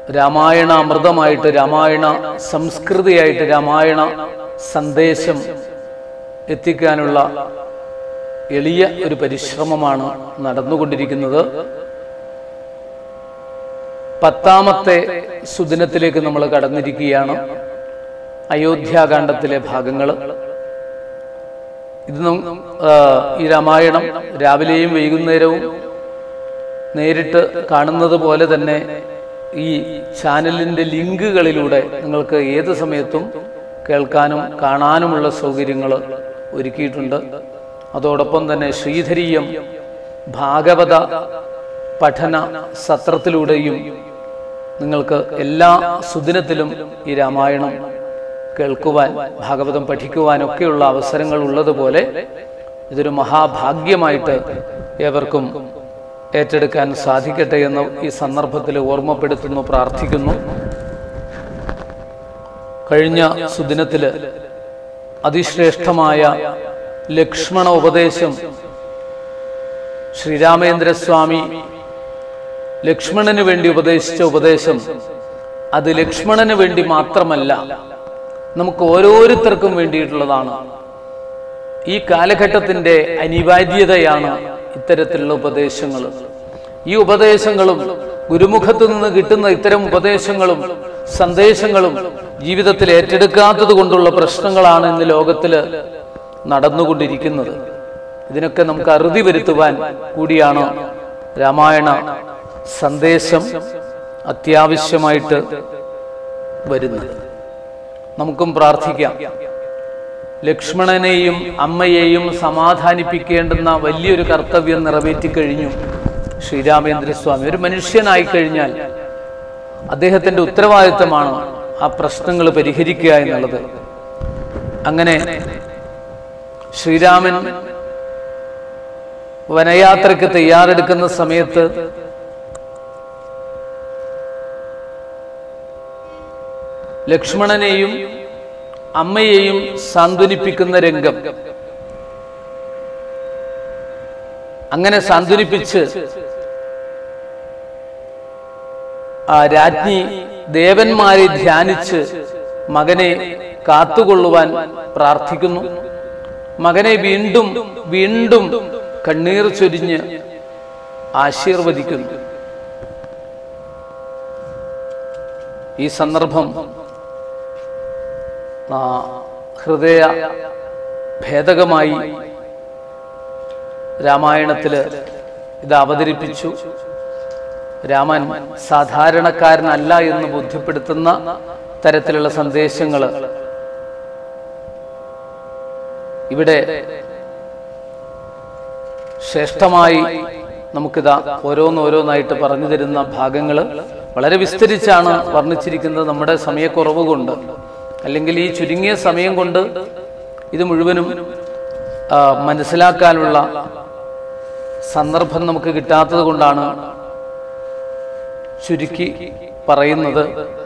രാമായണ അമൃതമായിട്ട് രാമായണ സംസ്കൃതിയായിട്ട് രാമായണ സന്ദേശം എത്തിക്കാനുള്ള എളിയ ഒരു പരിശ്രമമാണ് നടന്നുകൊണ്ടിരിക്കുന്നത് പത്താമത്തെ സുദിനത്തിലേക്ക് നമ്മൾ കടന്നിരിക്കുകയാണ് അയോധ്യാകാന്ഡത്തിലെ ഭാഗങ്ങൾ ഇത് നം- ആ, ഈ രാമായണം രാവിലെയും വൈകുന്നേരവും നേരിട്ട് കാണുന്നത് പോലെ തന്നെ ഈ ചാനലിൻ്റെ ലിങ്കുകളിലൂടെ നിങ്ങൾക്ക് ഏത് സമയത്തും കേൾക്കാനും കാണാനുമുള്ള സൗകര്യങ്ങൾ ഒരുക്കിയിട്ടുണ്ട് അതോടൊപ്പം തന്നെ ശ്രീധരീയം ഭാഗവത പഠന സത്രത്തിലൂടെയും നിങ്ങൾക്ക് എല്ലാ സുദിനത്തിലും ഈ രാമായണം കേൾക്കുവാൻ ഭാഗവതം പഠിക്കുവാനൊക്കെയുള്ള അവസരങ്ങൾ ഉള്ളതുപോലെ ഇതൊരു മഹാഭാഗ്യമായിട്ട് ഏവർക്കും ഏറ്റെടുക്കാൻ സാധിക്കട്ടെ എന്ന് ഈ സന്ദർഭത്തിൽ ഓർമ്മപ്പെടുത്തുന്നു പ്രാർത്ഥിക്കുന്നു കഴിഞ്ഞ സുദിനത്തിൽ അതിശ്രേഷ്ഠമായ ലക്ഷ്മണ ഉപദേശം ശ്രീരാമേന്ദ്രസ്വാമി ലക്ഷ്മണന് വേണ്ടി ഉപദേശിച്ച ഉപദേശം അത് ലക്ഷ്മണന് വേണ്ടി മാത്രമല്ല നമുക്ക് ഓരോരുത്തർക്കും വേണ്ടിയിട്ടുള്ളതാണ് ഈ കാലഘട്ടത്തിന്റെ അനിവാര്യതയാണ് ഇത്തരത്തിലുള്ള ഉപദേശങ്ങൾ ഈ ഉപദേശങ്ങളും ഗുരുമുഖത്തു നിന്ന് കിട്ടുന്ന ഇത്തരം ഉപദേശങ്ങളും സന്ദേശങ്ങളും ജീവിതത്തിൽ ഏറ്റെടുക്കാത്തത് കൊണ്ടുള്ള പ്രശ്നങ്ങളാണ് ഇന്ന് ലോകത്തിൽ നടന്നുകൊണ്ടിരിക്കുന്നത് ഇതിനൊക്കെ നമുക്ക് അറുതി വരുത്തുവാൻ കൂടിയാണ് രാമായണ സന്ദേശം അത്യാവശ്യമായിട്ട് വരുന്നത് നമുക്കും പ്രാർത്ഥിക്കാം ലക്ഷ്മണനെയും അമ്മയെയും സമാധാനിപ്പിക്കേണ്ടുന്ന വലിയൊരു കർത്തവ്യം നിറവേറ്റി കഴിഞ്ഞു ശ്രീരാമേന്ദ്രസ്വാമി ഒരു മനുഷ്യനായി കഴിഞ്ഞാൽ അദ്ദേഹത്തിന്റെ ഉത്തരവാദിത്തമാണ് ആ പ്രശ്നങ്ങൾ പരിഹരിക്കുക എന്നുള്ളത് അങ്ങനെ ശ്രീരാമൻ വനയാത്രയ്ക്ക് തയ്യാറെടുക്കുന്ന സമയത്ത് ലക്ഷ്മണനെയും അമ്മയെയും സാന്ത്വനിപ്പിക്കുന്ന രംഗം അങ്ങനെ സാന്ത്വനിപ്പിച്ച് ആ രാജ്ഞി ദേവന്മാരെ ധ്യാനിച്ച് മകനെ കാത്തുകൊള്ളുവാൻ പ്രാർത്ഥിക്കുന്നു മകനെ വീണ്ടും വീണ്ടും കണ്ണീർ ചൊരിഞ്ഞ് ആശീർവദിക്കുന്നു ഈ സന്ദർഭം ആ, ഹൃദയ ഭേദകമായി രാമായണത്തില് ഇത് അവതരിപ്പിച്ചു രാമൻ സാധാരണക്കാരനല്ല എന്ന് ബോധ്യപ്പെടുത്തുന്ന തരത്തിലുള്ള സന്ദേശങ്ങൾ ഇവിടെ ശ്രേഷ്ഠമായി നമുക്കിതാ ഓരോന്നോരോന്നായിട്ട് പറഞ്ഞു തരുന്ന ഭാഗങ്ങൾ വളരെ വിസ്തരിച്ചാണ് വർണ്ണിച്ചിരിക്കുന്നത് നമ്മുടെ സമയക്കുറവ് കൊണ്ട് അല്ലെങ്കിൽ ഈ ചുരുങ്ങിയ സമയം കൊണ്ട് ഇത് മുഴുവനും ആ, മനസ്സിലാക്കാനുള്ള സന്ദർഭം നമുക്ക് കിട്ടാത്തത് കൊണ്ടാണ് ചുരുക്കി പറയുന്നത്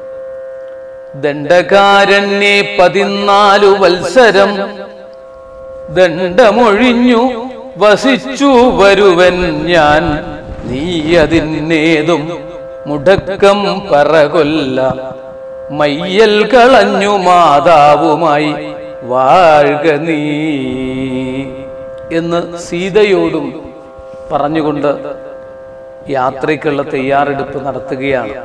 ദണ്ഡകാരണ്യെ പതിനാലു വത്സരം ദണ്ഡമൊഴിഞ്ഞു വസിച്ചു വരുവൻ ഞാൻ നീ അതിനേതും മുടക്കം പറകൊല്ല മയ്യൽ കളഞ്ഞു മാതാവുമായി വാഴുക നീ എന്ന് സീതയോടും പറഞ്ഞുകൊണ്ട് യാത്രയ്ക്കുള്ള തയ്യാറെടുപ്പ് നടത്തുകയാണ്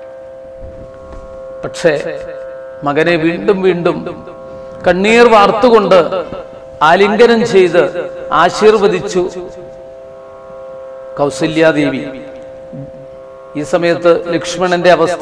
പക്ഷേ മകനെ വീണ്ടും വീണ്ടും കണ്ണീർ വാർത്തുകൊണ്ട് ആലിംഗനം ചെയ്ത് ആശീർവദിച്ചു കൗസല്യാദേവി ഈ സമയത്ത് ലക്ഷ്മണന്റെ അവസ്ഥ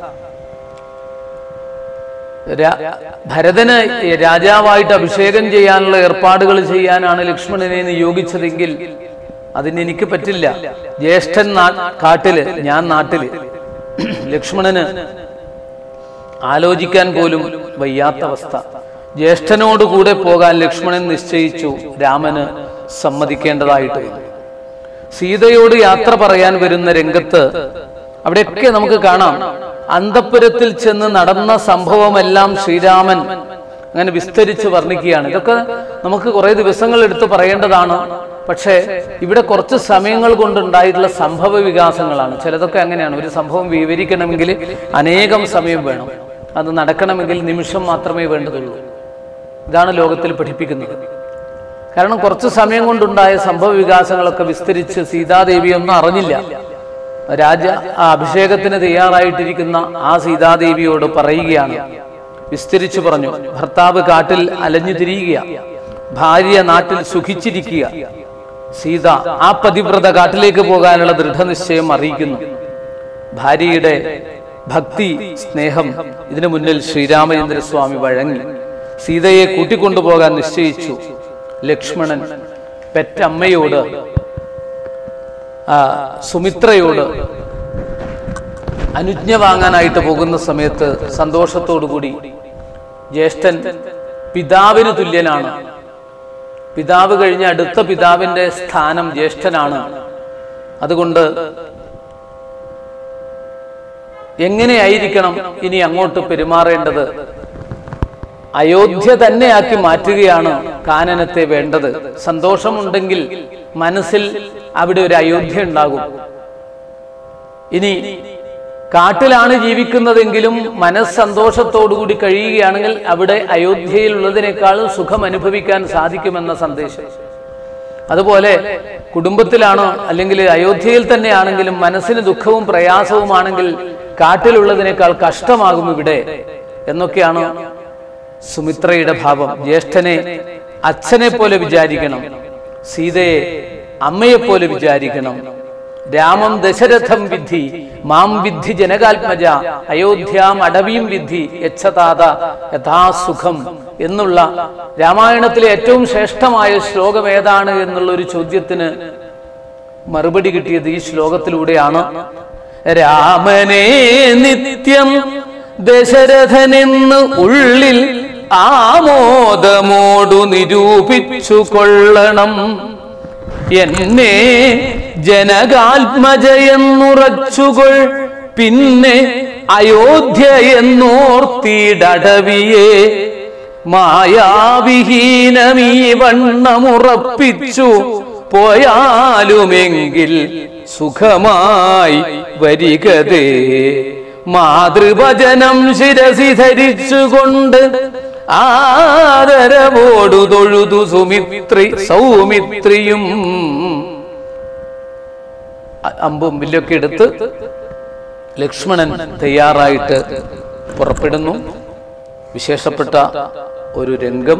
രാ- ഭരതന് രാജാവായിട്ട് അഭിഷേകം ചെയ്യാനുള്ള ഏർപ്പാടുകൾ ചെയ്യാനാണ് ലക്ഷ്മണനെ നിയോഗിച്ചതെങ്കിൽ അതിന് എനിക്ക് പറ്റില്ല ജ്യേഷ്ഠൻ നാ- കാട്ടില് ഞാൻ നാട്ടില് ലക്ഷ്മണന് ആലോചിക്കാൻ പോലും വയ്യാത്ത അവസ്ഥ ജ്യേഷ്ഠനോട് കൂടെ പോകാൻ ലക്ഷ്മണൻ നിശ്ചയിച്ചു രാമന് സമ്മതിക്കേണ്ടതായിട്ട് വന്നു സീതയോട് യാത്ര പറയാൻ വരുന്ന രംഗത്ത് അവിടെയൊക്കെ നമുക്ക് കാണാം അന്തപുരത്തിൽ ചെന്ന് നടന്ന സംഭവമെല്ലാം ശ്രീരാമൻ അങ്ങനെ വിസ്തരിച്ച് വർണ്ണിക്കുകയാണ് ഇതൊക്കെ നമുക്ക് കുറെ ദിവസങ്ങൾ എടുത്ത് പറയേണ്ടതാണ് പക്ഷേ ഇവിടെ കുറച്ച് സമയങ്ങൾ കൊണ്ടുണ്ടായിട്ടുള്ള സംഭവ വികാസങ്ങളാണ് ചിലതൊക്കെ അങ്ങനെയാണ് ഒരു സംഭവം വിവരിക്കണമെങ്കിൽ അനേകം സമയം വേണം അത് നടക്കണമെങ്കിൽ നിമിഷം മാത്രമേ വേണ്ടതുള്ളൂ ഇതാണ് ലോകത്തിൽ പഠിപ്പിക്കുന്നത് കാരണം കുറച്ച് സമയം കൊണ്ടുണ്ടായ സംഭവ വികാസങ്ങളൊക്കെ വിസ്തരിച്ച് സീതാദേവി ഒന്നും അറിഞ്ഞില്ല രാജ ആ അഭിഷേകത്തിന് തയ്യാറായിട്ടിരിക്കുന്ന ആ സീതാദേവിയോട് പറയുകയാണ് വിസ്തരിച്ചു പറഞ്ഞു ഭർത്താവ് കാട്ടിൽ അലഞ്ഞു തിരിയുക ഭാര്യ നാട്ടിൽ സുഖിച്ചിരിക്കുക സീത ആ പതിവ്രത കാട്ടിലേക്ക് പോകാനുള്ള ദൃഢനിശ്ചയം അറിയിക്കുന്നു ഭാര്യയുടെ ഭക്തി സ്നേഹം ഇതിനു മുന്നിൽ ശ്രീരാമചന്ദ്രസ്വാമി വഴങ്ങി സീതയെ കൂട്ടിക്കൊണ്ടുപോകാൻ നിശ്ചയിച്ചു ലക്ഷ്മണൻ പെറ്റമ്മയോട് ആ, സുമിത്രയോട് അനുജ്ഞ വാങ്ങാനായിട്ട് പോകുന്ന സമയത്ത് സന്തോഷത്തോടുകൂടി ജ്യേഷ്ഠൻ പിതാവിന് തുല്യനാണ് പിതാവ് കഴിഞ്ഞ അടുത്ത പിതാവിന്റെ സ്ഥാനം ജ്യേഷ്ഠനാണ് അതുകൊണ്ട് എങ്ങനെയായിരിക്കണം ഇനി അങ്ങോട്ട് പെരുമാറേണ്ടത് അയോധ്യ തന്നെയാക്കി മാറ്റുകയാണ് കാനനത്തെ വേണ്ടത് സന്തോഷമുണ്ടെങ്കിൽ മനസ്സിൽ അവിടെ ഒരു അയോധ്യ ഉണ്ടാകും ഇനി കാട്ടിലാണ് ജീവിക്കുന്നതെങ്കിലും മനസ്സന്തോഷത്തോടുകൂടി കഴിയുകയാണെങ്കിൽ അവിടെ അയോധ്യയിലുള്ളതിനേക്കാളും സുഖം അനുഭവിക്കാൻ സാധിക്കുമെന്ന സന്ദേശം അതുപോലെ കുടുംബത്തിലാണോ അല്ലെങ്കിൽ അയോധ്യയിൽ തന്നെയാണെങ്കിലും മനസ്സിന് ദുഃഖവും പ്രയാസവുമാണെങ്കിൽ കാട്ടിലുള്ളതിനേക്കാൾ കഷ്ടമാകും ഇവിടെ എന്നൊക്കെയാണ് സുമിത്രയുടെ ഭാവം ജ്യേഷ്ഠനെ അച്ഛനെ പോലെ വിചാരിക്കണം സീതയെ അമ്മയെ പോലെ വിചാരിക്കണം രാമം ദശരഥം വിദ്ധി മാം വിദ്ധി ജനകാത്മജ അയോധ്യാം അടവിയും വിദ്ധി യച്ഛതാത യഥാസുഖം എന്നുള്ള രാമായണത്തിലെ ഏറ്റവും ശ്രേഷ്ഠമായ ശ്ലോകം ഏതാണ് എന്നുള്ള ഒരു ചോദ്യത്തിന് മറുപടി കിട്ടിയത് ഈ ശ്ലോകത്തിലൂടെയാണ് രാമനെ നിത്യം ദശരഥനെന്ന് ഉള്ളിൽ ആമോദമോടു നിരൂപിച്ചു കൊള്ളണം എന്നെ ജനകാത്മജയെന്നുറച്ചുകൊൾ പിന്നെ അയോധ്യ എന്നോർത്തിടവിയെ മായാവിഹീനമീ വണ്ണമുറപ്പിച്ചു പോയാലുമെങ്കിൽ സുഖമായി വരികതേ മാതൃവചനം ശിരസി ധരിച്ചുകൊണ്ട് ആദരവോടു തൊഴുതു സുമിത്രി സൗമിത്രിയും അ- അമ്പും വില്ലൊക്കെ എടുത്ത് ലക്ഷ്മണൻ തയ്യാറായിട്ട് പുറപ്പെടുന്നു വിശേഷപ്പെട്ട ഒരു രംഗം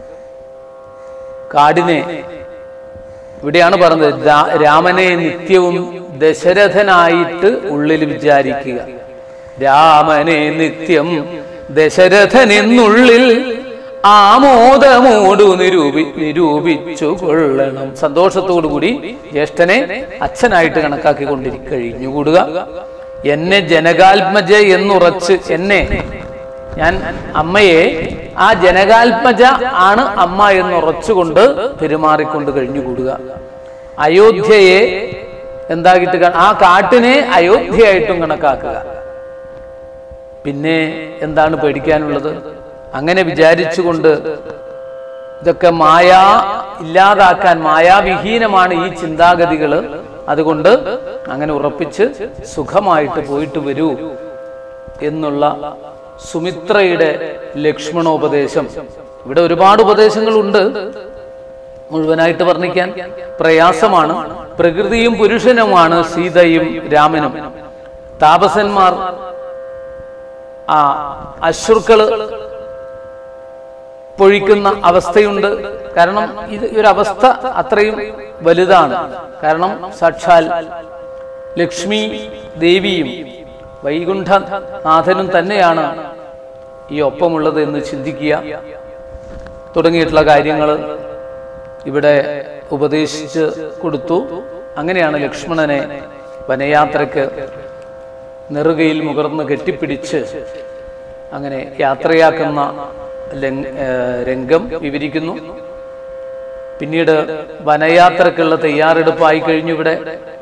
കാടിനെ ഇവിടെയാണ് പറഞ്ഞത് രാ- രാമനെ നിത്യവും ദശരഥനായിട്ട് ഉള്ളിൽ വിചാരിക്കുക രാമനെ നിത്യം ദശരഥനെന്നുള്ളിൽ ആമോദമോടു നിരൂപി നിരൂപിച്ചു കൊള്ളണം സന്തോഷത്തോടു കൂടി ജ്യേഷ്ഠനെ അച്ഛനായിട്ട് കണക്കാക്കി കൊണ്ടിരി കഴിഞ്ഞുകൂടുക എന്നെ ജനകാത്മജ എന്നുറച്ച് എന്നെ ഞാൻ അമ്മയെ ആ ജനകാത്മജ ആണ് അമ്മ എന്നുറച്ചുകൊണ്ട് പെരുമാറിക്കൊണ്ട് കഴിഞ്ഞുകൂടുക അയോധ്യയെ എന്താക്കിയിട്ട് കാ- ആ കാട്ടിനെ അയോധ്യയായിട്ടും കണക്കാക്കുക പിന്നെ എന്താണ് പേടിക്കാനുള്ളത് അങ്ങനെ വിചാരിച്ചുകൊണ്ട് ഇതൊക്കെ മായ ഇല്ലാതാക്കാൻ മായാവിഹീനമാണ് ഈ ചിന്താഗതികൾ അതുകൊണ്ട് അങ്ങനെ ഉറപ്പിച്ച് സുഖമായിട്ട് പോയിട്ട് വരൂ എന്നുള്ള സുമിത്രയുടെ ലക്ഷ്മണോപദേശം ഇവിടെ ഒരുപാട് ഉപദേശങ്ങളുണ്ട് മുഴുവനായിട്ട് വർണ്ണിക്കാൻ പ്രയാസമാണ് പ്രകൃതിയും പുരുഷനുമാണ് സീതയും രാമനും താപസന്മാർ ആ അശ്രുക്കള് പൊഴിക്കുന്ന അവസ്ഥയുണ്ട് കാരണം ഇത് ഈ ഒരു അവസ്ഥ അത്രയും വലുതാണ് കാരണം സാക്ഷാൽ ലക്ഷ്മി ദേവിയും വൈകുണ്ഠനാഥനും തന്നെയാണ് ഈ ഒപ്പമുള്ളത് എന്ന് ചിന്തിക്കുക തുടങ്ങിയിട്ടുള്ള കാര്യങ്ങൾ ഇവിടെ ഉപദേശിച്ച് കൊടുത്തു അങ്ങനെയാണ് ലക്ഷ്മണനെ വനയാത്രയ്ക്ക് നെറുകയിൽ മുകർന്ന് കെട്ടിപ്പിടിച്ച് അങ്ങനെ യാത്രയാക്കുന്ന ലങ്- ഏഹ് രംഗം വിവരിക്കുന്നു പിന്നീട് വനയാത്രക്കുള്ള തയ്യാറെടുപ്പായി കഴിഞ്ഞു ഇവിടെ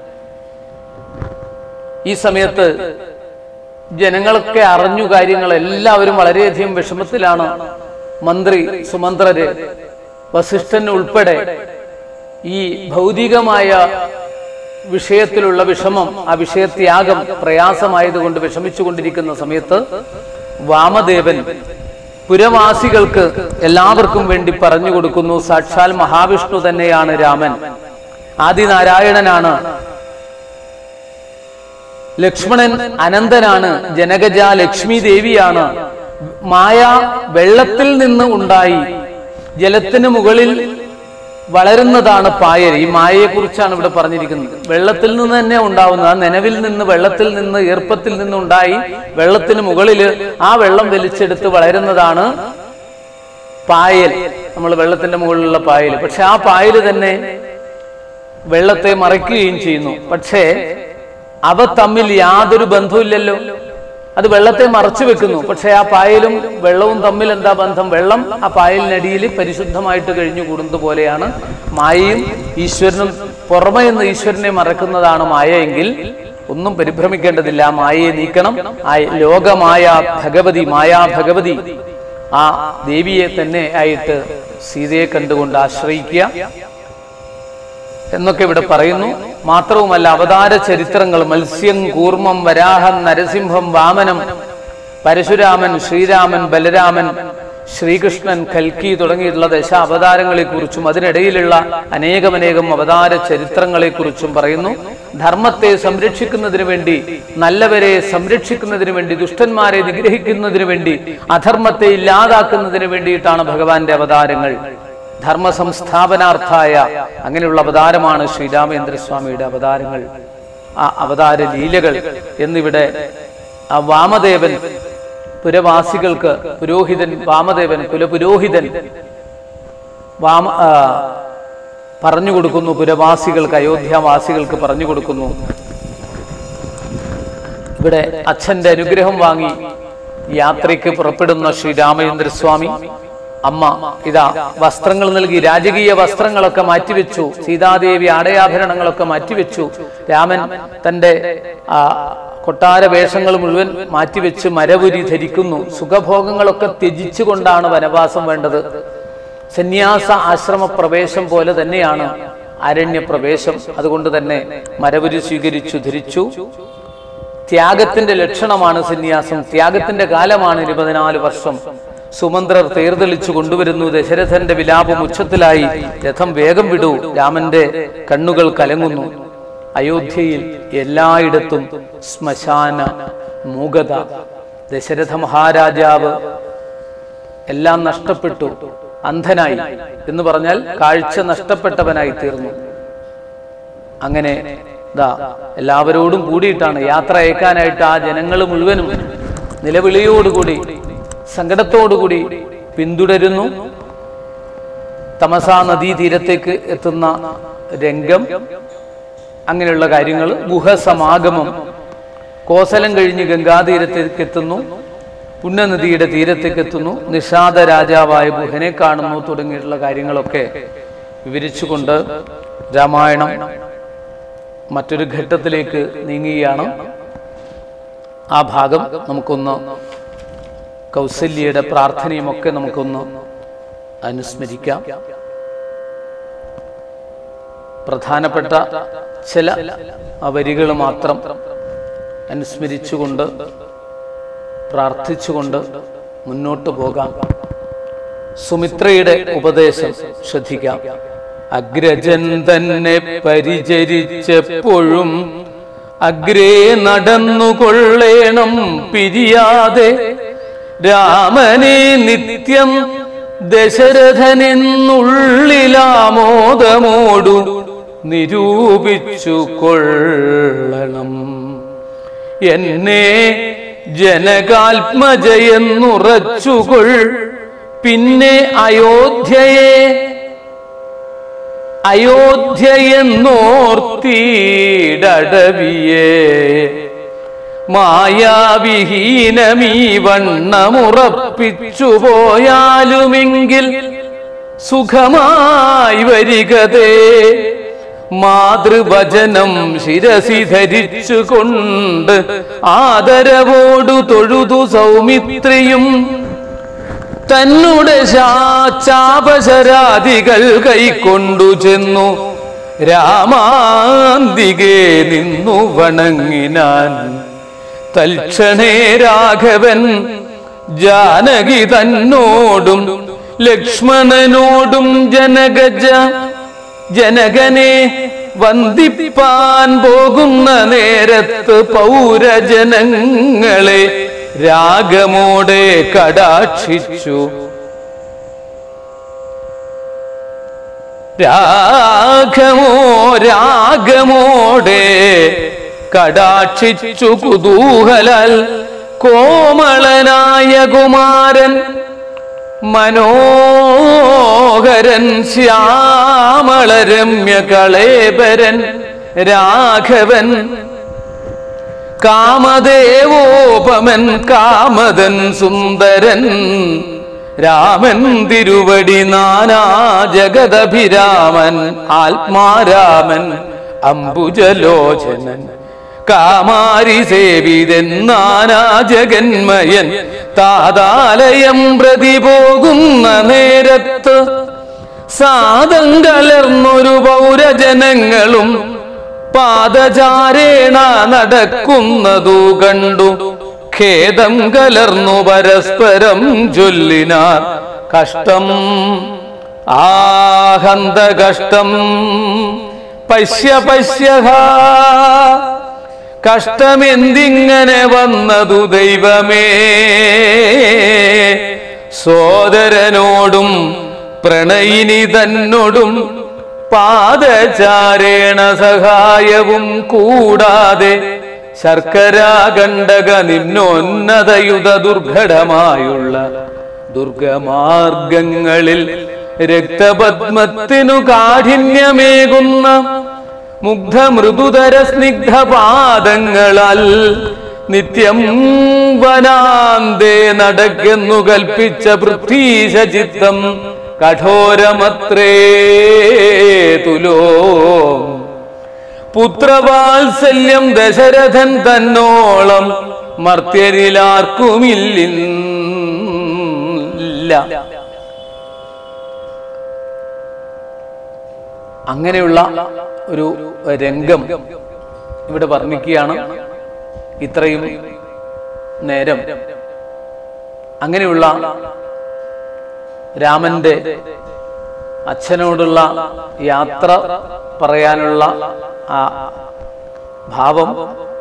ഈ സമയത്ത് ജനങ്ങളൊക്കെ അറിഞ്ഞു കാര്യങ്ങൾ എല്ലാവരും വളരെയധികം വിഷമത്തിലാണ് മന്ത്രി സുമന്ത്രര് വസിഷ്ഠൻ ഉൾപ്പെടെ ഈ ഭൗതികമായ വിഷയത്തിലുള്ള വിഷമം ആ വിഷയത്യാഗം പ്രയാസമായതുകൊണ്ട് വിഷമിച്ചുകൊണ്ടിരിക്കുന്ന സമയത്ത് വാമദേവൻ പുരവാസികൾക്ക് എല്ലാവർക്കും വേണ്ടി പറഞ്ഞു കൊടുക്കുന്നു സാക്ഷാൽ മഹാവിഷ്ണു തന്നെയാണ് രാമൻ ആദിനാരായണനാണ് ലക്ഷ്മണൻ അനന്തനാണ് ജനകജ ലക്ഷ്മി ദേവിയാണ് മായ വെള്ളത്തിൽ നിന്ന് ഉണ്ടായി ജലത്തിന് മുകളിൽ വളരുന്നതാണ് പായൽ ഈ മായയെ കുറിച്ചാണ് ഇവിടെ പറഞ്ഞിരിക്കുന്നത് വെള്ളത്തിൽ നിന്ന് തന്നെ ഉണ്ടാവുന്നത് ആ നനവിൽ നിന്ന് വെള്ളത്തിൽ നിന്ന് ഈർപ്പത്തിൽ നിന്നുണ്ടായി വെള്ളത്തിന് മുകളിൽ ആ വെള്ളം വലിച്ചെടുത്ത് വളരുന്നതാണ് പായൽ നമ്മൾ വെള്ളത്തിന്റെ മുകളിലുള്ള പായൽ പക്ഷെ ആ പായൽ തന്നെ വെള്ളത്തെ മറയ്ക്കുകയും ചെയ്യുന്നു പക്ഷേ അവ തമ്മിൽ യാതൊരു ബന്ധവുമില്ലല്ലോ അത് വെള്ളത്തെ മറച്ചു വെക്കുന്നു പക്ഷെ ആ പായലും വെള്ളവും തമ്മിൽ എന്താ ബന്ധം വെള്ളം ആ പായലിനടിയിൽ പരിശുദ്ധമായിട്ട് കഴിഞ്ഞു കൂടുന്നത് പോലെയാണ് മായയും ഈശ്വരനും പുറമെ നിന്ന് ഈശ്വരനെ മറക്കുന്നതാണ് മായ എങ്കിൽ ഒന്നും പരിഭ്രമിക്കേണ്ടതില്ല ആ മായയെ നീക്കണം ആ ലോകമായ ഭഗവതി മായാ ഭഗവതി ആ ദേവിയെ തന്നെ ആയിട്ട് സീതയെ കണ്ടുകൊണ്ട് ആശ്രയിക്കുക എന്നൊക്കെ ഇവിടെ പറയുന്നു മാത്രവുമല്ല അവതാര ചരിത്രങ്ങൾ മത്സ്യം കൂർമ്മം വരാഹം നരസിംഹം വാമനം പരശുരാമൻ ശ്രീരാമൻ ബലരാമൻ ശ്രീകൃഷ്ണൻ കൽക്കി തുടങ്ങിയിട്ടുള്ള ദശ അവതാരങ്ങളെ കുറിച്ചും അതിനിടയിലുള്ള അനേകമനേകം അവതാര ചരിത്രങ്ങളെ കുറിച്ചും പറയുന്നു ധർമ്മത്തെ സംരക്ഷിക്കുന്നതിന് വേണ്ടി നല്ലവരെ സംരക്ഷിക്കുന്നതിന് വേണ്ടി ദുഷ്ടന്മാരെ നിഗ്രഹിക്കുന്നതിന് വേണ്ടി അധർമ്മത്തെ ഇല്ലാതാക്കുന്നതിന് വേണ്ടിയിട്ടാണ് ഭഗവാന്റെ അവതാരങ്ങൾ ധർമ്മ സംസ്ഥാപനാർത്ഥായ അങ്ങനെയുള്ള അവതാരമാണ് ശ്രീരാമേന്ദ്രസ്വാമിയുടെ അവതാരങ്ങൾ ആ അവതാര ലീലകൾ എന്നിവിടെ ആ വാമദേവൻ പുരവാസികൾക്ക് പുരോഹിതൻ വാമദേവൻ കുലപുരോഹിതൻ വാമ ആ, പറഞ്ഞു കൊടുക്കുന്നു പുരവാസികൾക്ക് അയോധ്യാവാസികൾക്ക് പറഞ്ഞു കൊടുക്കുന്നു ഇവിടെ അച്ഛന്റെ അനുഗ്രഹം വാങ്ങി യാത്രയ്ക്ക് പുറപ്പെടുന്ന ശ്രീരാമചന്ദ്രസ്വാമി അമ്മ ഇതാ വസ്ത്രങ്ങൾ നൽകി രാജകീയ വസ്ത്രങ്ങളൊക്കെ മാറ്റിവെച്ചു സീതാദേവി ആടയാഭരണങ്ങളൊക്കെ മാറ്റിവെച്ചു രാമൻ തന്റെ ആ കൊട്ടാര വേഷങ്ങൾ മുഴുവൻ മാറ്റിവെച്ച് മരവുരി ധരിക്കുന്നു സുഖഭോഗങ്ങളൊക്കെ ത്യജിച്ചുകൊണ്ടാണ് വനവാസം വേണ്ടത് സന്യാസ ആശ്രമ പ്രവേശം പോലെ തന്നെയാണ് അരണ്യ പ്രവേശം അതുകൊണ്ട് തന്നെ മരവുരി സ്വീകരിച്ചു ധരിച്ചു ത്യാഗത്തിന്റെ ലക്ഷണമാണ് സന്യാസം ത്യാഗത്തിന്റെ കാലമാണ് ഇരുപതിനാല് വർഷം സുമന്ത്രർ തേർതെളിച്ചു കൊണ്ടുവരുന്നു ദശരഥന്റെ വിലാപം ഉച്ചത്തിലായി രഥം വേഗം വിടൂ രാമന്റെ കണ്ണുകൾ കലങ്ങുന്നു അയോധ്യയിൽ എല്ലായിടത്തും ശ്മശാന മൂകത ദശരഥ മഹാരാജാവ് എല്ലാം നഷ്ടപ്പെട്ടു അന്ധനായി എന്ന് പറഞ്ഞാൽ കാഴ്ച നഷ്ടപ്പെട്ടവനായി തീർന്നു അങ്ങനെ ദാ എല്ലാവരോടും കൂടിയിട്ടാണ് യാത്ര അയക്കാനായിട്ട് ആ ജനങ്ങൾ മുഴുവനും നിലവിളിയോടുകൂടി സങ്കടത്തോടുകൂടി പിന്തുടരുന്നു തമസാ നദീ തീരത്തേക്ക് എത്തുന്ന രംഗം അങ്ങനെയുള്ള കാര്യങ്ങൾ ഗുഹസമാഗമം കോസലം കഴിഞ്ഞ് ഗംഗാതീരത്തേക്ക് എത്തുന്നു പുണ്യനദിയുടെ തീരത്തേക്ക് എത്തുന്നു നിഷാദ രാജാവായ ഗുഹനെ കാണുന്നു തുടങ്ങിയിട്ടുള്ള കാര്യങ്ങളൊക്കെ വിവരിച്ചുകൊണ്ട് രാമായണം മറ്റൊരു ഘട്ടത്തിലേക്ക് നീങ്ങുകയാണ് ആ ഭാഗം നമുക്കൊന്ന് കൗസല്യയുടെ പ്രാർത്ഥനയുമൊക്കെ നമുക്കൊന്ന് അനുസ്മരിക്കാം പ്രധാനപ്പെട്ട ചില വരികൾ മാത്രം അനുസ്മരിച്ചുകൊണ്ട് പ്രാർത്ഥിച്ചുകൊണ്ട് മുന്നോട്ട് പോകാം സുമിത്രയുടെ ഉപദേശം ശ്രദ്ധിക്കാം അഗ്രജൻ തന്നെ പരിചരിച്ചപ്പോഴും അഗ്രേ നടന്നുകൊള്ളേണം പിരിയാതെ രാമനെ നിത്യം ദശരഥനെന്നുള്ളിലാമോദമോടു നിരൂപിച്ചു കൊള്ളണം എന്നെ ജനകാത്മജയെന്നുറച്ചുകൊൾ പിന്നെ അയോധ്യയെ അയോധ്യയെന്നോർത്തിടവിയെ മായാവിഹീനമീ വണ്ണമുറപ്പിച്ചു പോയാലുമെങ്കിൽ സുഖമായി വരികതേ മാതൃവചനം ശിരസി ധരിച്ചുകൊണ്ട് ആദരവോടു തൊഴുതു സൗമിത്രിയും തന്നുടെ ശാചാപശരാദികൾ കൈക്കൊണ്ടു ചെന്നു രാമാന്തികെ നിന്നു വണങ്ങിനാൻ തൽക്ഷണേ രാഘവൻ ജാനകി തന്നോടും ലക്ഷ്മണനോടും ജനഗജ ജനകനെ വന്ദിപ്പാൻ പോകുന്ന നേരത്ത് പൗരജനങ്ങളെ രാഗമോടെ കടാക്ഷിച്ചു രാഘമോ രാഗമോടെ കടാക്ഷിച്ചു കുതൂഹലാൽ കോമളനായ കുമാരൻ മനോഹരൻ ശ്യാമളരമ്യ കളേബരൻ രാഘവൻ കാമദേവോപമൻ കാമദൻ സുന്ദരൻ രാമൻ തിരുവടി നാനാ ജഗദഭിരാമൻ ആത്മാരാമൻ അംബുജലോചനൻ കാമാരി സേവിതൻ നാനാ ജഗന്മയൻ താതാലയം പ്രതി പോകുന്ന നേരത്ത് സാദം കലർന്നൊരു പൗരജനങ്ങളും പാദചാരേണ നടക്കുന്നതു കണ്ടു ഖേദം കലർന്നു പരസ്പരം ചൊല്ലിനാർ കഷ്ടം ആഹന്ത കഷ്ടം പശ്യ പശ്യഹ കഷ്ടമെന്തിങ്ങനെ വന്നതു ദൈവമേ സോദരനോടും പ്രണയിനി തന്നോടും പാദചാരേണ സഹായവും കൂടാതെ ശർക്കര കണ്ടക നിന്നോന്നതയുധ ദുർഘടമായുള്ള ദുർഗമാർഗങ്ങളിൽ രക്തപത്മത്തിനു കാഠിന്യമേകുന്ന മുഗ്ധ മൃദുതര സ്നിഗ്ധ പാദങ്ങളാൽ നിത്യം വനാന്തേ നടക്കെന്നു കൽപ്പിച്ച പൃഥ്വീശ ചിത്തം കഠോരമത്രേ തുലോ പുത്രവാത്സല്യം ദശരഥൻ തന്നോളം മർത്യരിലാർക്കുമില്ല അങ്ങനെയുള്ള ഒരു രംഗം ഇവിടെ വർണ്ണിക്കുകയാണ് ഇത്രയും നേരം അങ്ങനെയുള്ള രാമന്റെ അച്ഛനോടുള്ള യാത്ര പറയാനുള്ള ആ ഭാവം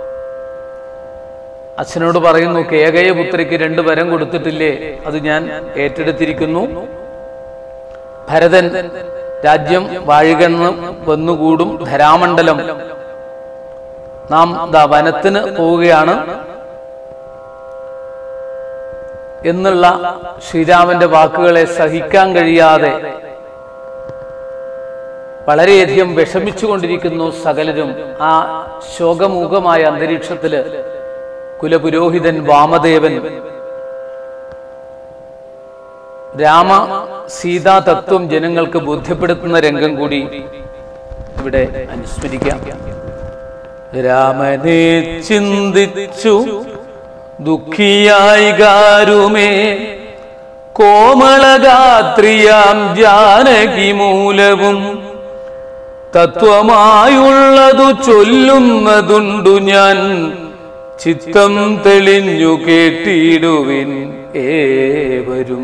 അച്ഛനോട് പറയുന്നു കേകയ പുത്രിക്ക് രണ്ട് വരം കൊടുത്തിട്ടില്ലേ അത് ഞാൻ ഏറ്റെടുത്തിരിക്കുന്നു ഭരതൻ രാജ്യം വാഴുകെന്ന് വന്നുകൂടും ധരാമണ്ഡലം നാം ദാ വനത്തിന് പോവുകയാണ് എന്നുള്ള ശ്രീരാമന്റെ വാക്കുകളെ സഹിക്കാൻ കഴിയാതെ വളരെയധികം വിഷമിച്ചുകൊണ്ടിരിക്കുന്നു സകലരും ആ ശോകമൂകമായ അന്തരീക്ഷത്തില് കുലപുരോഹിതൻ വാമദേവൻ രാമ സീതാ തത്വം ജനങ്ങൾക്ക് ബോധ്യപ്പെടുത്തുന്ന രംഗം കൂടി ഇവിടെ അനുസ്മരിക്കാം രാമനെ ചിന്തിച്ചു ദുഃഖിയായി ഗാരുമേ കോമളഗാത്രിയാം ജാനകി മൂലവും തത്വമായുള്ളതു ചൊല്ലുന്നതുണ്ടു ഞാൻ ചിത്തം തെളിഞ്ഞു കേട്ടിടുവിൻ ഏവരും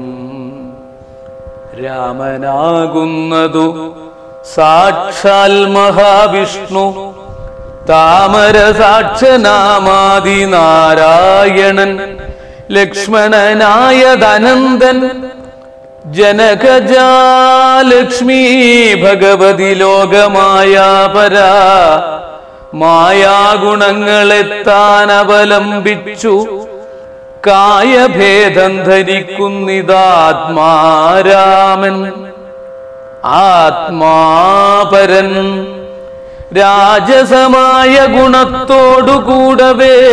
രാമനാകുന്നതു സാക്ഷാൽ മഹാവിഷ്ണു താമര സാക്ഷനാമാതി നാരായണൻ ലക്ഷ്മണനായ ധനന്ദൻ ജനകജാലക്ഷ്മി ഭഗവതി ലോകമായ പരാ മായാഗുണങ്ങളെ താൻ അവലംബിച്ചു കായഭേദം ധരിക്കുന്നിതാത്മാരാമൻ ആത്മാപരൻ രാജസമായ ഗുണത്തോടുകൂടവേ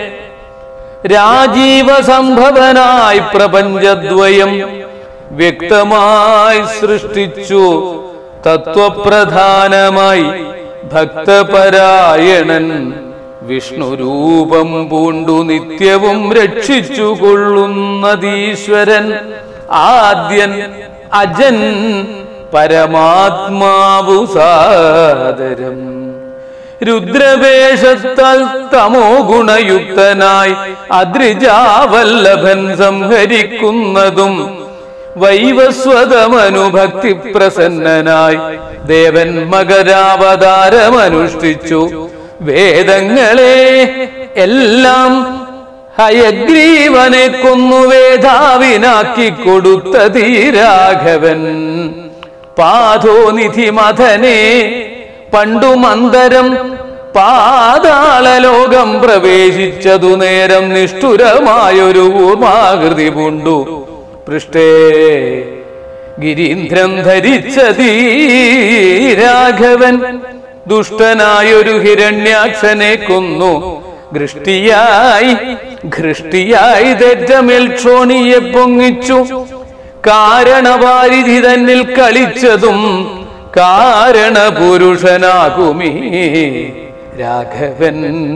രാജീവ സംഭവനായി പ്രപഞ്ചദ്വയം വ്യക്തമായി സൃഷ്ടിച്ചു തത്വപ്രധാനമായി ഭക്തപരായണൻ വിഷ്ണുരൂപം പൂണ്ടു നിത്യവും രക്ഷിച്ചു കൊള്ളുന്നതീശ്വരൻ ആദ്യൻ അജൻ പരമാത്മാവു സാദരം രുദ്രവേഷത്താൽ തമോ ഗുണയുക്തനായി അദ്രിജാവല്ലഭൻ സംഹരിക്കുന്നതും വൈവസ്വതമനുഭക്തി പ്രസന്നനായി ദേവൻ മകരാവതാരമനുഷ്ഠിച്ചു വേദങ്ങളെ എല്ലാം ഹയഗ്രീവനെ കൊന്നു വേദാവിനാക്കി കൊടുത്ത തീരാഘവൻ പാതോനിധി മഥനെ പണ്ടു മന്ദരം പാതാളലോകം പ്രവേശിച്ചതു നേരം നിഷ്ഠുരമായൊരു ഊർമാകൃതി പൂണ്ടു പൃഷ്ടേ ഗിരീന്ദ്രൻ ധരിച്ച രാഘവൻ ദുഷ്ടനായൊരു ഹിരണ്യാക്ഷനെ കൊന്നു ഗൃഷ്ടിയായി ഘൃഷ്ടിയായി തെറ്റമിൽ ക്ഷോണിയെ പൊങ്ങിച്ചു കാരണവാരിധി തന്നിൽ കളിച്ചതും കാരണപുരുഷനാകുമീ രാഘവൻ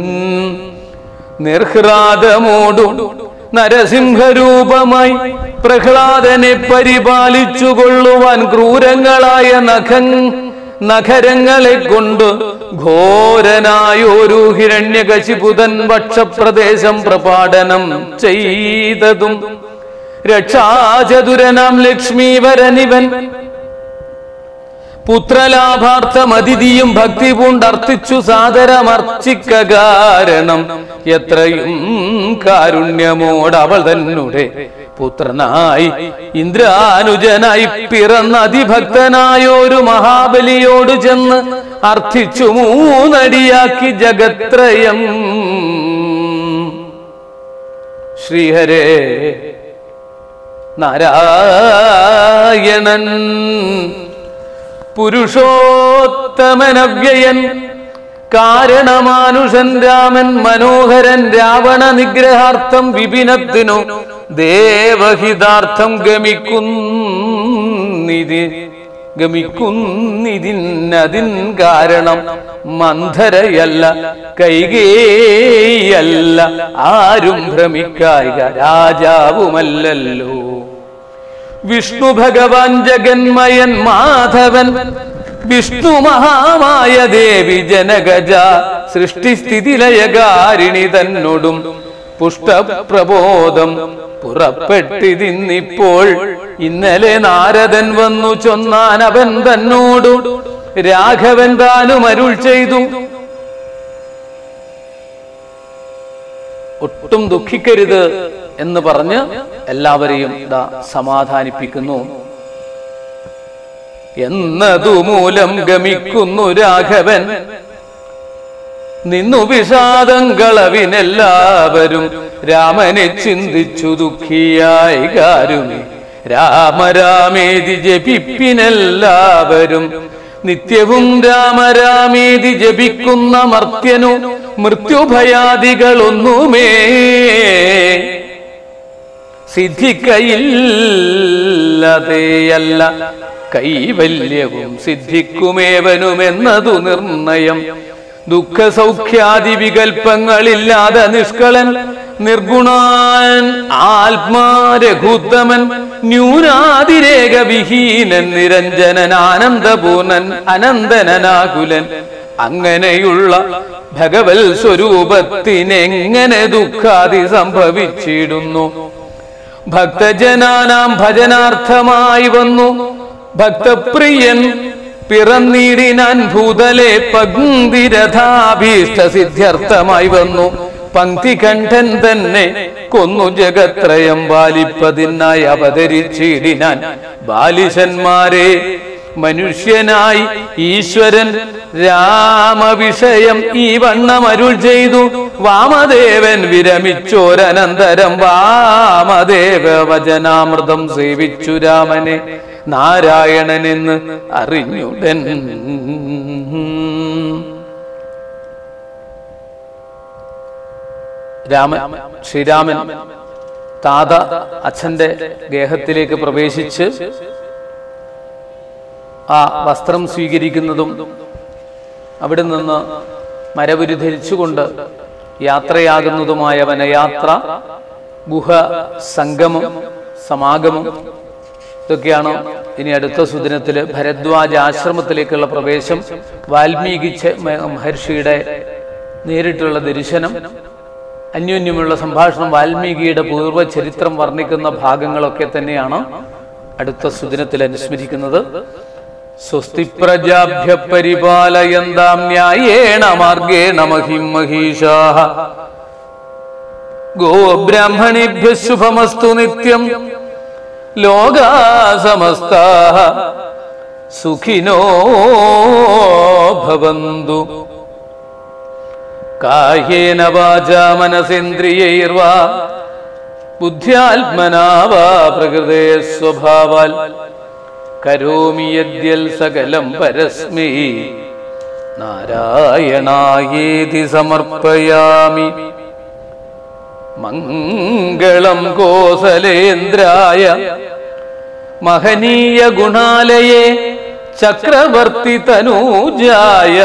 നിർഹ്ലാദമോടും നരസിംഹരൂപമായി പ്രഹ്ലാദനെ പരിപാലിച്ചു കൊള്ളുവാൻ ക്രൂരങ്ങളായ നഖൻ നഖരങ്ങളെ കൊണ്ട് ഘോരനായൊരു ഹിരണ്യകശിപുതൻ വക്ഷപ്രദേശം പ്രപാടനം ചെയ്തതും രക്ഷാചതുരനാം ലക്ഷ്മീവരനിവൻ പുത്രലാഭാർത്ഥം അതിഥിയും ഭക്തി പൂണ്ടർത്ഥിച്ചു സാദരമർച്ചിക്ക കാരണം എത്രയും കാരുണ്യമോട് അവൾ തന്നെ പുത്രനായി ഇന്ദ്രാനുജനായി പിറന്ന അതിഭക്തനായൊരു മഹാബലിയോട് ചെന്ന് അർത്ഥിച്ചു മൂന്നടിയാക്കി ജഗത്രയം ശ്രീഹരേ നാരായണൻ പുരുഷോത്തമനവ്യയൻ കാരണമാനുഷൻ രാമൻ മനോഹരൻ രാവണ നിഗ്രഹാർത്ഥം വിപിനത്തിനു ദേവഹിതാർത്ഥം ഗമിക്കുന്നിതി ഗമിക്കുന്നിതിനതിൻ കാരണം മന്ധരയല്ല കൈകേയല്ല ആരും ഭ്രമിക്കായിക രാജാവുമല്ലല്ലോ വിഷ്ണു ഭഗവാൻ ജഗന്മയൻ മാധവൻ വിഷ്ണു മഹാമായ ദേവി ജനഗജ സൃഷ്ടിസ്ഥിതിലയകാരിണി തന്നോടും പുഷ്ടപ്രബോധം പുറപ്പെട്ടിതിന്നിപ്പോൾ ഇന്നലെ നാരദൻ വന്നു ചൊന്നാൻ അവൻ തന്നോടു രാഘവൻ താനും അരുൾ ചെയ്തു ഒട്ടും ദുഃഖിക്കരുത് എന്ന് പറഞ്ഞ് എല്ലാവരെയും ഇതാ സമാധാനിപ്പിക്കുന്നു എന്നതുമൂലം ഗമിക്കുന്നു രാഘവൻ നിന്നു വിഷാദങ്ങളവിനെല്ലാവരും രാമനെ ചിന്തിച്ചു ദുഃഖിയായി കാരുമേ രാമരാമേതി ജപിപ്പിനെല്ലാവരും നിത്യവും രാമരാമേതി ജപിക്കുന്ന മർത്യനു മൃത്യുഭയാദികളൊന്നുമേ സിദ്ധിക്കയില്ലതേയല്ല കൈവല്യവും സിദ്ധിക്കുമേവനുമെന്നതു നിർണയം ദുഃഖ സൗഖ്യാദി വികൽപ്പങ്ങളില്ലാതെ നിഷ്കളൻ നിർഗുണാൻ ആത്മാരഘുത്തമൻ ന്യൂനാതിരേക വിഹീനൻ നിരഞ്ജനൻ ആനന്ദപൂർണൻ അനന്തനനാകുലൻ അങ്ങനെയുള്ള ഭഗവൽ സ്വരൂപത്തിനെങ്ങനെ ദുഃഖാദി സംഭവിച്ചിടുന്നു ഭക്തജനാനാം ഭജനാർത്ഥമായി വന്നു ഭക്തപ്രിയൻ പിറന്നീടിനാൻ ഭൂതലെ പങ്ക്തിരഥാഭീഷ്ട സിദ്ധ്യർത്ഥമായി വന്നു പങ്ക്തികണ്ഠൻ തന്നെ കൊന്നു ജഗത്രയം ബാലിപ്പതിനായി അവതരിച്ചിടിനാൻ ബാലിശന്മാരെ മനുഷ്യനായി ഈശ്വരൻ രാമവിഷയം ഈ വണ്ണം അരുൾ ചെയ്തു വാമദേവൻ വിരമിച്ചോരനന്തരം വാമദേവ വചനാമൃതം സേവിച്ചു രാമനെ നാരായണനെന്ന് അറിഞ്ഞുടൻ രാമൻ ശ്രീരാമൻ താത അച്ഛന്റെ ഗേഹത്തിലേക്ക് പ്രവേശിച്ച് ആ വസ്ത്രം സ്വീകരിക്കുന്നതും അവിടെ നിന്ന് മരവുരി ധരിച്ചുകൊണ്ട് യാത്രയാകുന്നതുമായ വനയാത്ര ഗുഹ സംഗമം സമാഗമം ഇതൊക്കെയാണ് ഇനി അടുത്ത സുദിനത്തില് ഭരദ്വാജ ആശ്രമത്തിലേക്കുള്ള പ്രവേശം വാൽമീകി ച- മ- മഹർഷിയുടെ നേരിട്ടുള്ള ദർശനം അന്യോന്യമുള്ള സംഭാഷണം വാൽമീകിയുടെ പൂർവ്വ ചരിത്രം വർണ്ണിക്കുന്ന ഭാഗങ്ങളൊക്കെ തന്നെയാണ് അടുത്ത സുദിനത്തിൽ അനുസ്മരിക്കുന്നത് സ്വസ്തി പ്രജാഭ്യ പരിപാലയന്താം ന്യായേണ മാർഗേണ മഹിം മഹീഷാ ഗോബ്രാഹ്മണേഭ്യ ശുഭമസ്തു നിത്യം ലോകാ സമസ്താ സുഖിനോ ഭവന്തു കായേന വാചാ മനസേന്ദ്രിയൈർവാ ബുദ്ധ്യാത്മനാ വാ പ്രകൃതേ സ്വഭാവാൽ കരോമി യദ്യൽ സകലം പരസ്മൈ നാരായണായേതി സമർപ്പയാമി മംഗളം കോസലേന്ദ്രായ മഹനീയ ഗുണാലയേ ചക്രവർത്തി തനൂജായ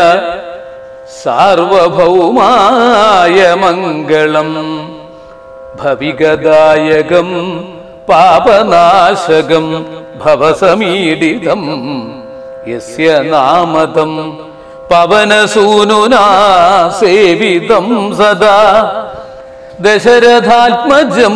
സാർവഭൗമായ മംഗളം ഭവിഗദായകം പാപനാശകം ഭവസമീഡിതം യസ്യ നാമതം പവനസൂനുനാ സേവിതം സദാ ദശരഥാത്മജം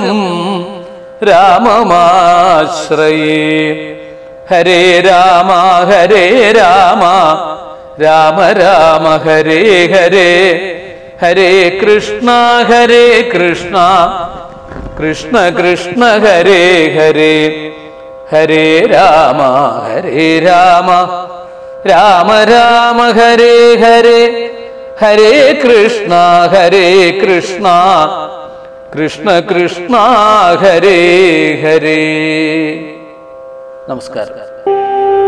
രാമമാശ്രയേ ഹരേ രാമ ഹരേ രാമ രാമ രാമ ഹരേ ഹരേ ഹരേ കൃഷ്ണ ഹരേ കൃഷ്ണ കൃഷ്ണ കൃഷ്ണ ഹരേ ഹരേ ഹരേ രാമ ഹരേ രാമ രാമ രാമ ഹരേ ഹരേ ഹരേ കൃഷ്ണ ഹരേ കൃഷ്ണ കൃഷ്ണ കൃഷ്ണ ഹരേ ഹരേ നമസ്കാരം